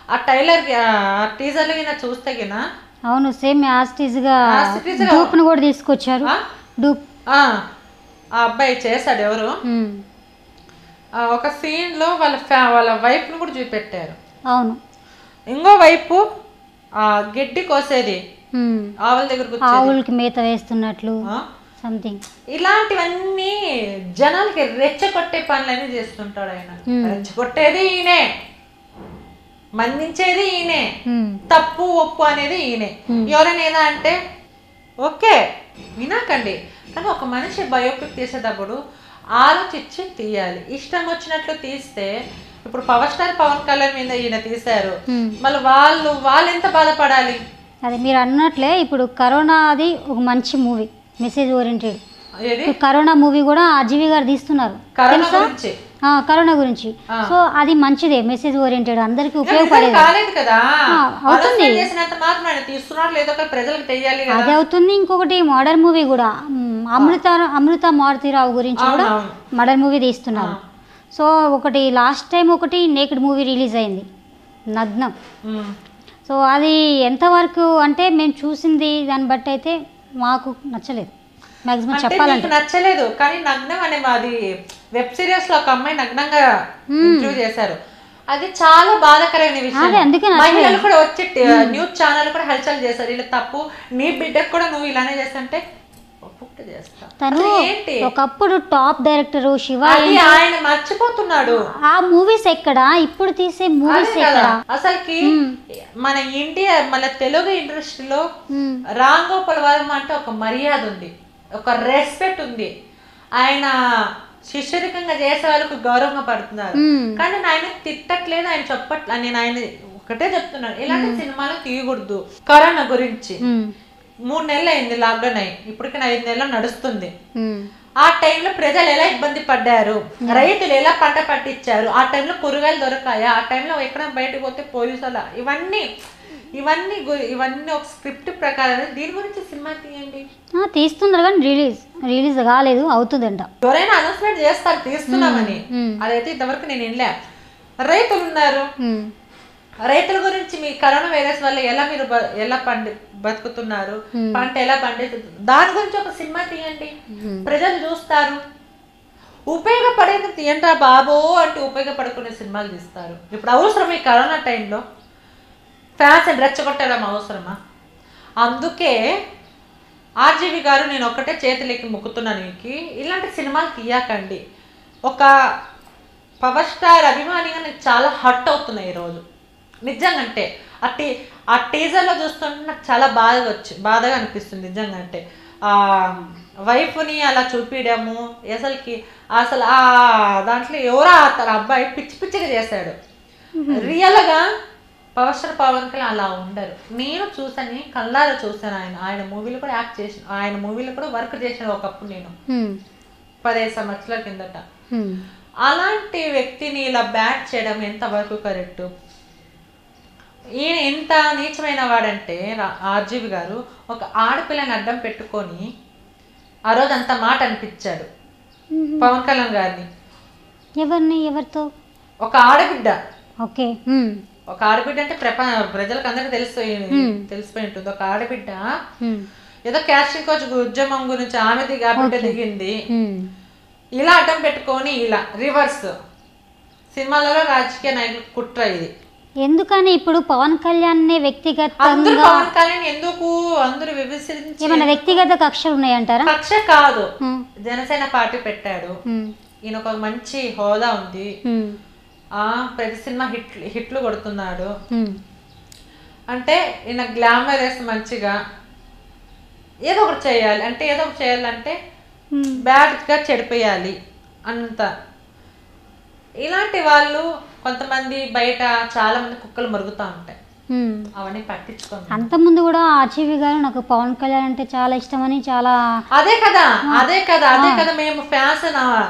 ఆ టైలర్ ఆ టీజర్లు గిన చూస్తే గిన అవును సేమ్ యాస్టీజ్గా As it is గా- డూప్ను కూడా తీసుకొచ్చారు ఆ? డూప్ ఆ, ఆ అబ్బాయి చేశాడు ఎవరు ఉమ్, ఆ, ఒక సీన్ లో వాళ్ళ ఫ్యా వాళ్ళ వైఫ్ ను కూడా చూపెట్టారు అవును ఇంకో వైపు ఆ గడ్డి కోసేది ఉమ్, ఆవుల దగ్గర కూర్చొని ఆవులకి మేత వేస్తున్నట్లు ఆ? సంథింగ్ ఇలాంటివన్నీ జనాలకి రెచ్చగొట్టే పనులన్నీ చేస్తుంటాడు ఆయన రెచ్చగొట్టేది ఈయనే మందించేది ఈయనే తప్పు ఒప్పు అనేది ఈయనే ఎవరైనా ఏదా అంటే ఓకే వినాకండి కానీ ఒక మనిషి బయోపిక్ తీసేటప్పుడు ఆలోచించి తీయాలి ఇష్టం వచ్చినట్లు తీస్తే ఇప్పుడు పవర్ స్టార్ పవన్ కళ్యాణ్ మీద ఈయన తీశారు మళ్ళీ వాళ్ళు వాళ్ళు ఎంత బాధపడాలి అదే మీరు అన్నట్లే ఇప్పుడు కరోనా అది ఒక మంచి మూవీ మెసేజ్ ఓరియంటెడ్ ఏది ఇప్పుడు కరోనా మూవీ కూడా అజీవి గారు తీస్తున్నారు కరోనా గురించి ఆ, కరోనా గురించి సో అది మంచిదే మెసేజ్ ఓరియంటెడ్ అందరికీ ఉపయోగపడేది కాలేదు కదా ఆ, అవుతుంది. అనౌన్స్మెంట్ చేసినంత మాత్రం ఆయన తీస్తున్నాడు లేదో ఒక ప్రజలకు తెలియాలి కదా అది అవుతుంది ఇంకొకటి మోడర్న్ మూవీ కూడా మ్, అమృత అమృత మారుతిరావు గురించి కూడా అవునవును. మోడర్న్ మూవీ తీస్తున్నారు సో ఒకటి లాస్ట్ టైం ఒకటి నేకెడ్ మూవీ రిలీజ్ అయింది నగ్నం ఉమ్. సో అది ఎంతవరకు అంటే మేము చూసింది దాన్ని బట్టి అయితే మాకు నచ్చలేదు మ్యాక్సిమం అంటే చెప్పాలంటే మీకు నచ్చలేదు కానీ నగ్నం అనే అది వెబ్ సిరీస్ లో ఒక అమ్మాయి నగ్నంగా ఇంటర్వ్యూ చేశారు అది చాలా బాధాకరమైన అదే, విషయం అందుకే నచ్చలేదు. మహిళలు కూడా వచ్చి న్యూస్ ఛానల్ కూడా హల్చల్ చేశారు ఇలా తప్పు నీ బిడ్డకు కూడా నువ్వు ఇలానే చేస్తుంటే ఒప్పుకుంటే చేస్తా తను అసలు ఏంటి ఒకప్పుడు టాప్ డైరెక్టర్ శివ అది ఆయన మర్చిపోతున్నాడు ఆ మూవీస్ ఎక్కడ ఇప్పుడు తీసే మూవీస్ అదే ఎక్కడ కదా అసలుకి మన ఇండియా మన తెలుగు ఇండస్ట్రీలో మ్మ్. రామ్ గోపాల్ వర్మ అంటే ఒక మర్యాద ఉంది ఒక రెస్పెక్ట్ ఉంది ఆయన శిష్యరికంగా చేసే వాళ్ళకు గౌరవంగా పడుతున్నారు మ్మ్. కానీ ఆయన తిట్టట్లేదు ఆయన చెప్పట్లే నేను ఆయన ఒకటే చెప్తున్నాను ఇలాంటి సినిమాలు తీయకూడదు కరోనా గురించి మ్మ్. మూడు నెలలు అయింది లాక్డౌన్ అయ్యి ఇప్పటికి ఐదు నెలలు నడుస్తుంది మ్మ్. ఆ టైంలో ప్రజలు ఎలా ఇబ్బంది పడ్డారు రైతులు ఎలా పంట పట్టించారు ఆ టైంలో కూరగాయలు దొరకాయా ఆ టైంలో ఎక్కడ బయటకు పోతే పోలీసుల ఇవన్నీ ఇవన్నీ గు- ఇవన్నీ ఒక స్క్రిప్ట్ ప్రకారం దీని గురించి సినిమా తీయండి ఆ, తీస్తున్నారు కానీ రిలీజ్ రిలీజ్ కాలేదు అవుతుందంట ఎవరైనా అనౌన్స్మెంట్ చేస్తారు తీస్తున్నామని మ్మ్. అదైతే ఇంతవరకు నేను వినలే రైతులు ఉన్నారు మ్మ్. రైతుల గురించి మీ కరోనా వైరస్ వల్ల ఎలా మీరు బ- ఎలా పండి బతుకుతున్నారు పంట ఎలా పండిస్తుంది దాని గురించి ఒక సినిమా తీయండి ప్రజలు చూస్తారు ఉపయోగపడేది తీయండిరా బాబో అంటే ఉపయోగపడుకునే సినిమాలు తీస్తారు ఇప్పుడు అవసరం ఈ కరోనా టైంలో ఫ్యాన్స్ రెచ్చగొట్టడం అవసరమా అందుకే ఆర్జీవి గారు నేను ఒక్కటే చేతులకి మొక్కుతున్నాను మీకు ఇలాంటి సినిమాలు తీయకండి ఒక పవర్ స్టార్ అభిమానిగా నాకు చాలా హర్ట్ అవుతున్నాయి ఈరోజు నిజంగా అంటే ఆ టీ ఆ టీజర్లో చూస్తుంటే నాకు చాలా బాధగా వచ్చి బాధగా అనిపిస్తుంది నిజంగా అంటే ఆ వైఫ్ని అలా చూపించడము అసలుకి అసలు ఆ దాంట్లో ఎవరో అతను అబ్బాయి పిచ్చి పిచ్చిగా చేశాడు రియల్గా పవర్ స్టార్ పవన్ కళ్యాణ్ అలా ఉండరు నేను చూసాను కళ్ళారా చూసాను ఆయన ఆయన మూవీలో కూడా యాక్ట్ చేసిన ఆయన మూవీలో కూడా వర్క్ చేసిన ఒకప్పుడు నేను మ్మ్. పదిహేను సంవత్సరాల కిందట మ్మ్. అలాంటి వ్యక్తిని ఇలా బ్యాట్ చేయడం ఎంతవరకు కరెక్ట్ ఈయన ఎంత నీచమైన వాడంటే రా- ఆర్జీవి గారు ఒక ఆడపిల్లని అడ్డం పెట్టుకొని ఆ రోజు అంత మాట అనిపించాడు పవన్ కళ్యాణ్ గారిని ఎవరిని ఎవరితో ఒక ఆడబిడ్డ ఓకే మ్మ్. ఒక ఆడబిడ్డ అంటే ప్రప ప్రజలకు అందరికీ తెలిసిపోయి తెలిసిపోయి ఉంటుంది ఒక ఆడబిడ్డ మ్మ్. ఏదో క్యాస్టింగ్ కోచ్ ఉద్యమం గురించి ఆమె దిగి ఆ బిడ్డ దిగింది మ్మ్. ఇలా అడ్డం పెట్టుకొని ఇలా రివర్స్ సినిమాలలో రాజకీయ నాయకులు కుట్ర ఇది ఎందుకని ఇప్పుడు పవన్ కళ్యాణ్ అందరూ వ్యక్తిగతంగా పవన్ కళ్యాణ్ ఎందుకు అందరూ విభజించి ఏమైనా వ్యక్తిగత కక్షలు ఉన్నాయంటారా కక్ష కాదు మ్మ్. జనసేన పార్టీ పెట్టాడు మ్మ్. ఈయన ఒక మంచి హోదా ఉంది మ్మ్. ఆ ప్రతి సినిమా హిట్ హిట్లు కొడుతున్నాడు మ్మ్. అంటే ఈయన గ్లామరస్ మంచిగా ఏదో ఒకటి చేయాలి అంటే ఏదో ఒకటి చేయాలంటే మ్మ్. బ్యాడ్గా చెడిపోయాలి అంత ఇలాంటి వాళ్ళు కొంతమంది బయట చాలా మంది కుక్కలు మరుగుతూ ఉంటాయి మ్మ్. అవన్నీ పట్టించుకోండి అంతకుముందు కూడా ఆర్జీవి గారు నాకు పవన్ కళ్యాణ్ అంటే చాలా ఇష్టమని చాలా అదే కదా అదే కదా అదే కదా మేము ఫ్యాన్స్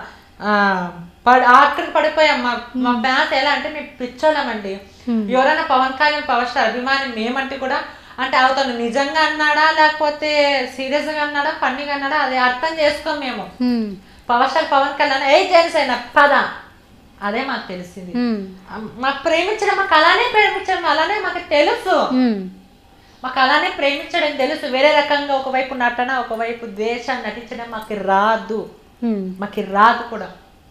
అక్కడికి పడిపోయాం మా మా ఫ్యాన్స్ ఎలా అంటే మేము పిచ్చోళ్ళమండి ఎవరైనా పవన్ కళ్యాణ్ పవర్ స్టార్ అభిమాని మేమంటే కూడా అంటే అవతను నిజంగా అన్నాడా లేకపోతే సీరియస్ గా అన్నాడా ఫన్నీగా అన్నాడా అది అర్థం చేసుకోం మేము మ్మ్. పవర్ స్టార్ పవన్ కళ్యాణ్ ఏ జనసేన పద అదే మాకు తెలిసింది ఉమ్, మాకు ప్రేమించడం మాకు అలానే ప్రేమించడం అలానే మాకు తెలుసు ఉమ్, మాకు అలానే ప్రేమించడం తెలుసు వేరే రకంగా ఒకవైపు నటన ఒకవైపు ద్వేషం నటించడం మాకు రాదు ఉమ్, మాకు రాదు కూడా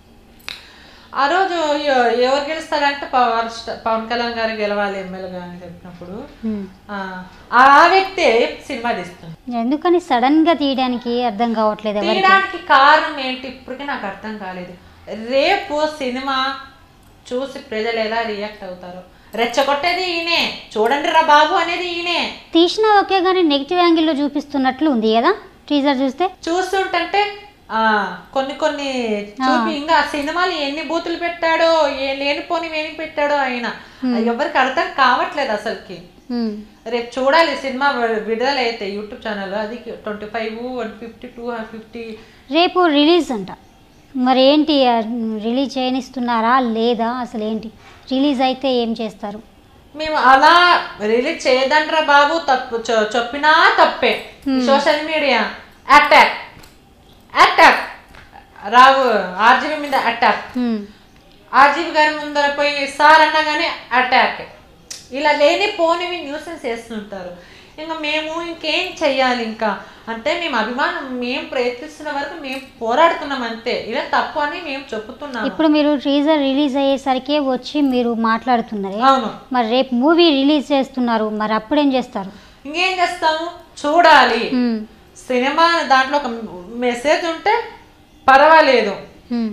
ఆ రోజు ఎ- ఎవరు గెలుస్తారంటే పవర్ స్టార్ పవన్ కళ్యాణ్ గారు గెలవాలి ఎమ్మెల్యేగా అని చెప్పినప్పుడు ఉమ్. ఆ, ఆ వ్యక్తే సినిమా తీస్తుంది ఎందుకని సడన్ గా తీయడానికి అర్థం కావట్లేదు ఎవరికి తీయడానికి కారణం ఏంటి ఇప్పటికీ నాకు అర్థం కాలేదు రేపు సినిమా చూసి ప్రజలు ఎలా రియాక్ట్ అవుతారు రెచ్చగొట్టేది ఈయనే చూడండి రా బాబు అనేది ఈయనే తీసినా ఓకే కానీ నెగిటివ్ యాంగిల్లో చూపిస్తున్నట్లు ఉంది కదా టీజర్ చూస్తే చూస్తుంటే ఆ కొన్ని కొన్ని చూపి ఇంకా ఆ సినిమాలు ఎన్ని బూతులు పెట్టాడో ఏ లేనిపోని ఏమి పెట్టాడో ఆయన ఎవరికి అర్థం కావట్లేదు అసలుకి ఉమ్, రేపు చూడాలి సినిమా వి- విడుదల అయితే యూట్యూబ్ ఛానల్ అది twenty five one fifty two fifty రేపు రిలీజ్ అంట మరి ఏంటి ఆ, రిలీజ్ చేయనిస్తున్నారా లేదా అసలు ఏంటి రిలీజ్ అయితే ఏం చేస్తారు మేము అలా రిలీజ్ చేయదండ్రా బాబు తప్పు చొ- చెప్పినా తప్పే social media attack attack Rao RGV మీద అటాక్ ఉమ్, ఆర్జీబీ గారి ముందర పోయి సార్ అన్నగానే అటాక్ ఇలా లేని పోనివి న్యూసెన్స్ వేస్తుంటారు ఇంకా మేము ఇంకేం చెయ్యాలి ఇంకా అంటే మేము అభిమానం మేము ప్రయత్నిస్తున్న వరకు మేము పోరాడుతున్నాం అంతే ఇలా తప్పు అని మేము చెప్పుతున్నాము ఇప్పుడు మీరు టీజర్ రిలీజ్ అయ్యేసరికి వచ్చి మీరు మాట్లాడుతున్నారే అవును మరి రేపు మూవీ రిలీజ్ చేస్తున్నారు మరి అప్పుడేం చేస్తారు ఇంకేం చేస్తాము చూడాలి ఉమ్, సినిమా దాంట్లో ఒక మెసేజ్ ఉంటే పర్వాలేదు ఉమ్,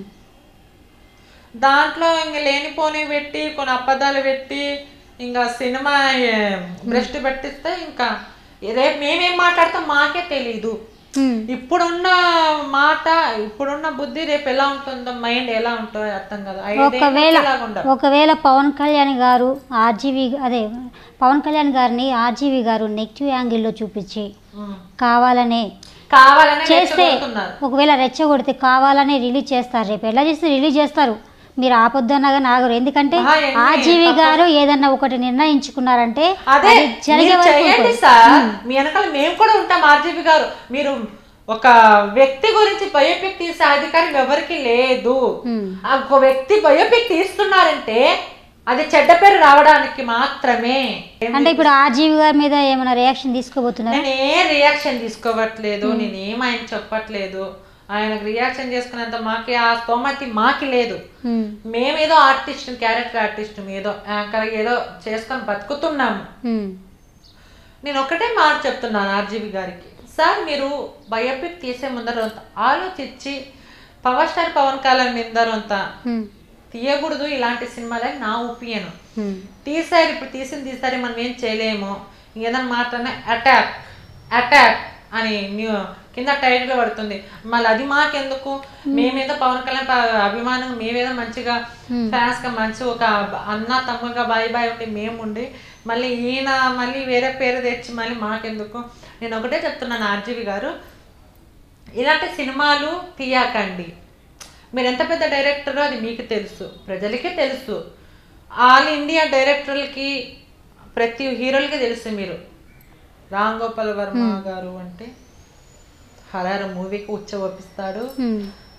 దాంట్లో ఇంక లేనిపోని పెట్టి కొన్ని అబద్ధాలు పెట్టి ఇంకా సినిమా బ్రెస్ట్ పెట్టిస్తే ఇంకా రేపు మేమేం మాట్లాడతాం మాకే తెలీదు ఉమ్. ఇప్పుడున్న మాట ఇప్పుడున్న బుద్ధి రేపు ఎలా ఉంటుందో మైండ్ ఎలా ఉంటుందో అర్థం కదా ఐదేళ్ళకి ఒకవేళ ఎలాగ ఉండదు. ఒకవేళ పవన్ కళ్యాణ్ గారు ఆర్జీవి అదే పవన్ కళ్యాణ్ గారిని ఆర్జీవి గారు నెగిటివ్ యాంగిల్లో చూపించి ఉమ్. కావాలనే కావాలనే చేస్తే రెచ్చగొడుతున్నారు. ఒకవేళ రెచ్చగొడితే కావాలనే రిలీజ్ చేస్తారు రేపు ఎలా చేస్తే రిలీజ్ చేస్తారు మీరు ఆపొద్దన్నగా నాగరు ఎందుకంటే ఆహా, ఎన్ని ఆర్జీవి గారు ఏదన్నా ఒకటి నిర్ణయించుకున్నారంటే అదే అది జరిగే మీరు వరకు చేయండి ఉంటుంది. సార్ మీ వెనకాల మేము కూడా ఉంటాం ఆర్జీబీ గారు మీరు ఒక వ్యక్తి గురించి బయోపిక్ తీసే అధికారం ఎవరికి లేదు ఉమ్. ఆ ఒక వ్యక్తి బయోపిక్ తీస్తున్నారంటే అది చెడ్డ పేరు రావడానికి మాత్రమే అంటే ఇప్పుడు ఆర్జీవి గారి మీద ఏమైనా రియాక్షన్ తీసుకోబోతున్నారు నేను ఏ రియాక్షన్ తీసుకోవట్లేదు నేను ఏం ఆయన చెప్పట్లేదు ఆయనకు రియాక్షన్ చేసుకునేంత మాకి ఆ స్తోమతి మాకి లేదు ఉమ్, మేమేదో ఆర్టిస్ట్ క్యారెక్టర్ ఆర్టిస్ట్ ఏదో యాంకర్ ఏదో చేసుకొని బతుకుతున్నాము ఉమ్, నేను ఒకటే మాట చెప్తున్నాను ఆర్జీవి గారికి సార్ మీరు బయోపిక్ తీసే ముందర అంత ఆలోచించి పవర్ స్టార్ పవన్ కళ్యాణ్ మీద అంత ఉమ్, తీయకూడదు ఇలాంటి సినిమాలని నా ఒపీనియన్ ఉమ్, తీసారు ఇప్పుడు తీసింది తీసారు మనం ఏం చేయలేము ఏదైనా మాట్లాడినా అటాక్ అటాక్ అని న్యూ కింద టైటిల్ పడుతుంది మళ్ళీ అది మాకెందుకు మేమేదో పవన్ కళ్యాణ్ ప- అభిమానం మేమేదో మంచిగా ఫ్యాన్స్ గా మంచి ఒక అన్న తమ్ముగా బాయ్ బాయ్ ఉండి మేము ఉండి మళ్ళీ ఈయన మళ్ళీ వేరే పేరు తెచ్చి మళ్ళీ మాకెందుకు నేను ఒకటే చెప్తున్నాను ఆర్జీవి గారు ఇలాంటి సినిమాలు తీయకండి మీరు ఎంత పెద్ద డైరెక్టరో అది మీకు తెలుసు ప్రజలకే తెలుసు ఆల్ ఇండియా డైరెక్టర్లకి ప్రతి హీరోలకి తెలుసు మీరు రామ్ గోపాల్ వర్మ గారు అంటే హరారు మూవీకి ఉచ్చవపిస్తాడు ఉమ్.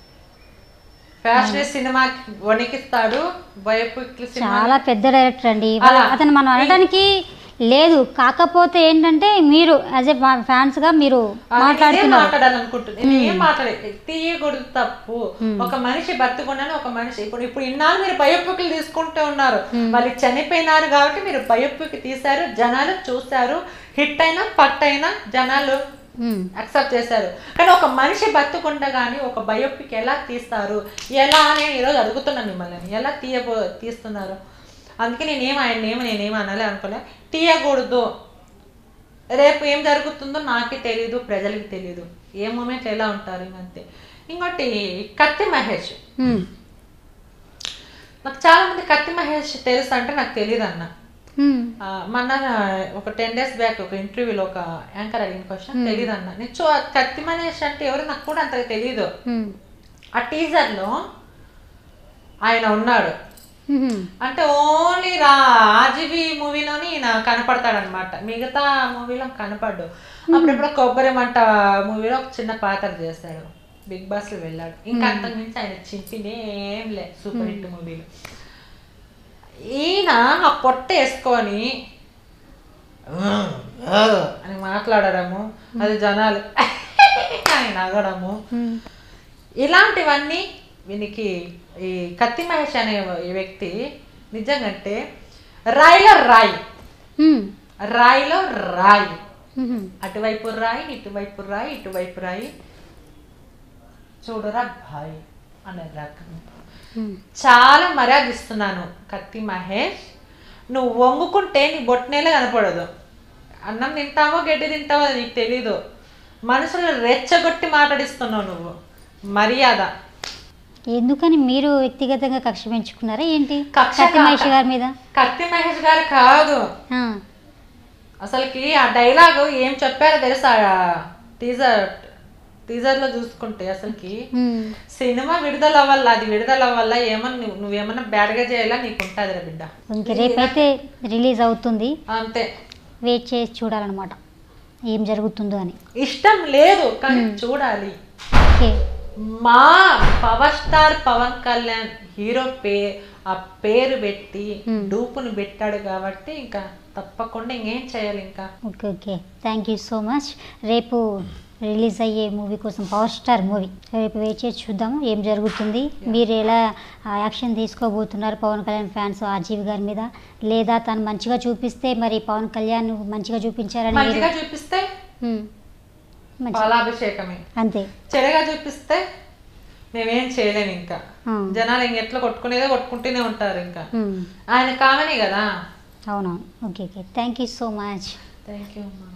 ఫ్యాషన్ సినిమాకి వణికిస్తాడు బయోపిక్ సినిమా చాలా పెద్ద డైరెక్టర్ అండి అలా. అతను మనం అనడానికి లేదు కాకపోతే ఏంటంటే మీరు యాజ్ ఏ ఫ్యాన్స్ గా మీరు అది నేనే మాట్లాడుతున్నారు మాట్లాడాలనుకుంటున్నాను నేను ఏం మాట్లాడే తీయకూడదు తప్పు ఒక మనిషి బతుకున్నాను ఒక మనిషి ఇప్పుడు ఇప్పుడు ఇన్నాళ్ళు మీరు బయోపిక్లు తీసుకుంటూ ఉన్నారు వాళ్ళు చనిపోయినారు కాబట్టి మీరు బయోపిక్ తీశారు జనాలు చూశారు హిట్ అయినా పట్ అయినా జనాలు ఉమ్, యాక్సెప్ట్ చేశారు కానీ ఒక మనిషి బతుకుండగానే ఒక బయోపిక్ ఎలా తీస్తారు ఎలా అని నేను ఈరోజు అడుగుతున్నాను మిమ్మల్ని ఎలా తీయబో తీస్తున్నారు అందుకే నేనేం ఆయన ఏమో నేనేం అనాలి అనుకోలే తీయకూడదు రేపు ఏం జరుగుతుందో నాకే తెలియదు ప్రజలకి తెలియదు ఏ మూమెంట్ ఎలా ఉంటారు ఇంకంతే ఇంకోటి కత్తి మహేష్ ఉమ్, నాకు చాలా మంది కత్తి మహేష్ తెలుసు అంటే నాకు తెలియదు అన్న ఉమ్, ఆ, మొన్న ఒక టెన్ డేస్ బ్యాక్ ఒక ఇంటర్వ్యూలో ఒక యాంకర్ అడిగిన క్వశ్చన్ తెలియదు అన్న నేను చూ కత్తి మహేష్ అంటే ఎవరు నాకు కూడా అంతగా తెలియదు ఉమ్, ఆ టీజర్లో ఆయన ఉన్నాడు ఉమ్, అంటే ఓన్లీ రా ఆర్జీబీ మూవీలోని ఈయన కనపడతాడు అనమాట మిగతా మూవీలో కనపడ్డు అప్పుడప్పుడు కొబ్బరి మంట మూవీలో ఒక చిన్న పాత్ర చేశాడు బిగ్ బాస్ లో వెళ్ళాడు ఇంకా అంతకు మించి ఆయన చింపింది ఏం లే సూపర్ హిట్ మూవీలు ఈయన ఆ పొట్ట వేసుకొని అని మాట్లాడడము అది జనాలు అని నగడము ఉమ్, ఇలాంటివన్నీ వీనికి ఈ కత్తి మహేష్ అనే ఈ వ్యక్తి నిజంగంటే రాయిలో రాయి ఉమ్, రాయిలో రాయి ఉమ్, అటువైపు రాయి ఇటువైపు రాయి ఇటువైపు రాయి చూడరా భాయ్ అనే రకం ఉమ్. చాలా మర్యాద ఇస్తున్నాను కత్తి మహేష్ నువ్వు వంగుకుంటే నీ బొట్నేలే కనపడదు అన్నం తింటావో గడ్డి తింటావో అది నీకు తెలీదు మనుషులు రెచ్చగొట్టి మాట్లాడిస్తున్నావు నువ్వు మర్యాద ఎందుకని మీరు వ్యక్తిగతంగా కక్ష పెంచుకున్నారా ఏంటి కక్ష కత్తి కాక. మహేష్ గారి మీద కత్తి మహేష్ గారు కాదు ఆ, అసలుకి ఆ డైలాగ్ ఏం చెప్పారో తెలుసా టీజర్ టీజర్ లో చూసుకుంటే అసలుకి ఉమ్, సినిమా విడుదల వల్ల అది విడుదల వల్ల ఏమన్నా నువ్వు నువ్వేమన్నా బ్యాడ్గా చేయాలా నీకు ఉంటుంది రా బిడ్డ ఇంక రేపైతే రిలీజ్ అవుతుంది అంతే వెయిట్ చేసి చూడాలన్నమాట ఏం జరుగుతుందో అని ఇష్టం లేదు కానీ చూడాలి ఓకే మా power star Pawan Kalyan hero పే ఆ పేరు పెట్టి డూపును పెట్టాడు కాబట్టి ఇంకా తప్పకుండా ఇంకేం చేయాలి ఇంకా okay okay thank you so much రేపు రిలీజ్ అయ్యే మూవీ కోసం పవర్ స్టార్ మూవీ రేపు వెయిట్ చేసి చూద్దాము ఏం జరుగుతుంది మీరు ఎలా ఆ, యాక్షన్ తీసుకోబోతున్నారు పవన్ కళ్యాణ్ ఫ్యాన్స్ ఆర్జీవి గారి మీద లేదా తను మంచిగా చూపిస్తే మరి పవన్ కళ్యాణ్ మంచిగా చూపించారని మీరు మంచిగా చూపిస్తే ఉమ్, మంచి పాలాభిషేకమే అంతే చెడగా చూపిస్తే మేమేం చేయలేము ఇంకా ఆ, జనాలు ఇంక ఎట్లా కొట్టుకునేదో కొట్టుకుంటూనే ఉంటారు ఇంకా ఉమ్, ఆయన కామనే కదా అవునవును okay okay thank you so much thank you అమ్మా